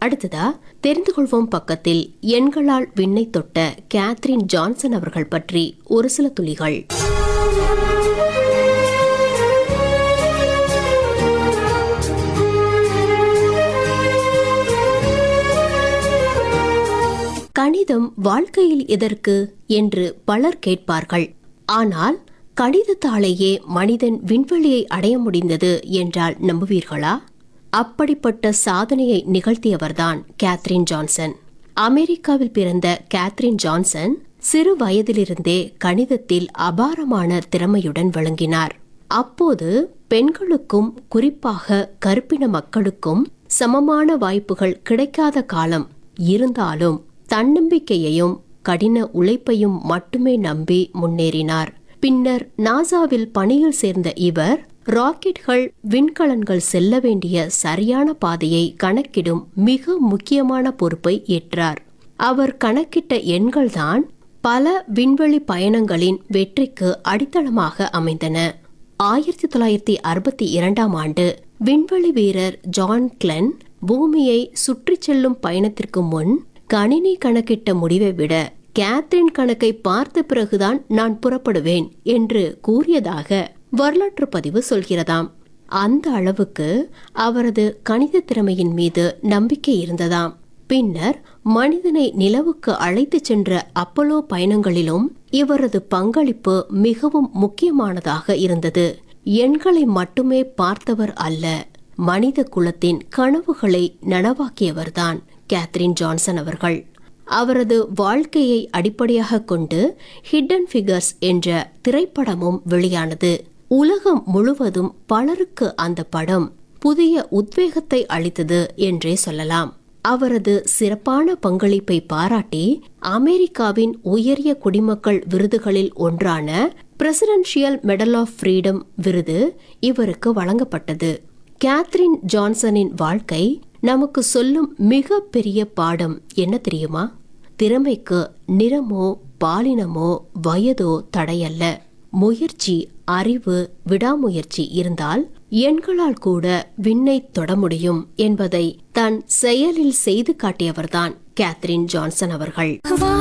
அடுத்ததா தெரிந்து கொள்வோம் பக்கத்தில் எண்களால் விண்ணை தொட்ட கேத்ரின் ஜான்சன் அவர்கள் பற்றி ஒரு சில துளிகள் கணிதம் வாழ்க்கையில் எதற்கு என்று பலர் கேட்பார்கள் ஆனால் கணிதத்தாலேயே மனிதன் விண்வெளியை அடைய முடிந்தது என்றால் நம்புவீர்களா அப்படிப்பட்ட சாதனையை நிகழ்த்தியவர்தான் கேத்ரின் ஜான்சன் அமெரிக்காவில் பிறந்த கேத்ரின் ஜான்சன் சிறு வயதிலிருந்தே கணிதத்தில் அபாரமான திறமையுடன் விளங்கினார் அப்போது பெண்களுக்கும் குறிப்பாக கருப்பின மக்களுக்கும் சமமான வாய்ப்புகள் கிடைக்காத காலம் இருந்தாலும் தன்னம்பிக்கையையும் கடின உழைப்பையும் மட்டுமே நம்பி முன்னேறினார் பின்னர் நாசாவில் பணியில் சேர்ந்த இவர் ராக்கெட்கள் விண்கலன்கள் செல்ல வேண்டிய சரியான பாதையை கணக்கிடும் மிக முக்கியமான பொறுப்பை ஏற்றார் அவர் கணக்கிட்ட எண்கள்தான் பல விண்வெளி பயணங்களின் வெற்றிக்கு அடித்தளமாக அமைந்தன ஆயிரத்தி தொள்ளாயிரத்தி அறுபத்தி இரண்டாம் ஆண்டு விண்வெளி வீரர் ஜான் கிளென் பூமியை சுற்றிச் செல்லும் பயணத்திற்கு முன் கணினி கணக்கிட்ட முடிவை விட கேத்ரின் கணக்கை பார்த்த பிறகுதான் நான் புறப்படுவேன் என்று கூறியதாக வரலாற்று பதிவு சொல்கிறதாம் அந்த அளவுக்கு அவரது கணித திறமையின் மீது நம்பிக்கை இருந்ததாம் பின்னர் மனிதனை நிலவுக்கு அழைத்துச் சென்ற அப்பலோ பயணங்களிலும் இவரது பங்களிப்பு மிகவும் முக்கியமானதாக இருந்தது எண்களை மட்டுமே பார்த்தவர் அல்ல மனித குலத்தின் கனவுகளை நனவாக்கியவர்தான் கேத்ரின் ஜான்சன் அவர்கள் அவரது வாழ்க்கையை அடிப்படையாக கொண்டு ஹிடன் ஃபிகர்ஸ் என்ற திரைப்படமும் வெளியானது உலகம் முழுவதும் பலருக்கு அந்த படம் புதிய உத்வேகத்தை அளித்தது என்றே சொல்லலாம் அவரது சிறப்பான பங்களிப்பை பாராட்டி அமெரிக்காவின் உயரிய குடிமக்கள் விருதுகளில் ஒன்றான பிரசிடென்ஷியல் மெடல் ஆஃப் ஃப்ரீடம் விருது இவருக்கு வழங்கப்பட்டது கேத்ரின் ஜான்சனின் வாழ்க்கை நமக்கு சொல்லும் மிக பெரிய பாடம் என்ன தெரியுமா திறமைக்கு நிறமோ பாலினமோ வயதோ தடையல்ல முயற்சி அறிவு விடாமுயற்சி இருந்தால் எண்களால் கூட விண்ணை தொட முடியும் என்பதை தன் செயலில் செய்து காட்டியவர்தான் கேத்ரின் ஜான்சன் அவர்கள் வா